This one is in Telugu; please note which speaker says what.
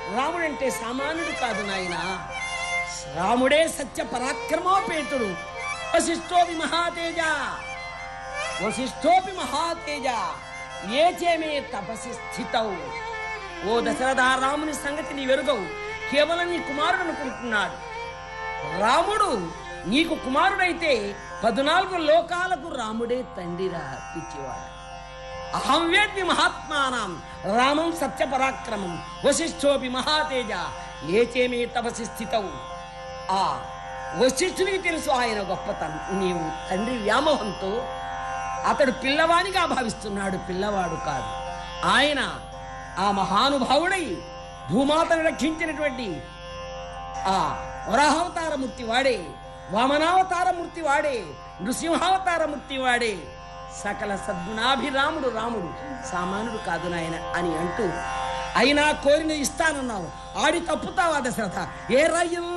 Speaker 1: రాముడంటే సామాన్యుడు కాదు నాయన రాముడే సత్య పరాక్రమోపేతుడు వశిష్ఠోపి మహాతేజ వశిష్ఠోపి మహాతేజ ఏచేమే తపసి స్థితౌ ఓ దశరథ రాముని సంగతి నీ వెరుగవు కేవలం నీ కుమారుడు అనుకుంటున్నాడు రాముడు నీకు కుమారుడైతే పద్నాలుగు లోకాలకు రాముడే తండ్రిరా పిచ్చివాడు అహం వేద్మి మహాత్మానం రామం సత్య పరాక్రమం వశిష్ఠోపి మహాతేజ ఏచేమే తపసి స్థితౌ ఆ వశిష్ఠునికి తెలుసు ఆయన గొప్పతనం నీవు తండ్రి వ్యామోహంతో అతడు పిల్లవానిగా భావిస్తున్నాడు పిల్లవాడు కాదు ఆయన ఆ మహానుభావుడై భూమాతను రక్షించినటువంటి ఆ వరాహావతారమూర్తి వాడే వామనావతారమూర్తి వాడే నృసింహావతారమూర్తి వాడే సకల సద్గుణాభిరాముడు రాముడు సామాన్యుడు కాదు నాయన అని అంటూ అయినా కోరిన ఇస్తానన్నావు ఆడి తప్పుతావా దశరథ ఏ రయ్యం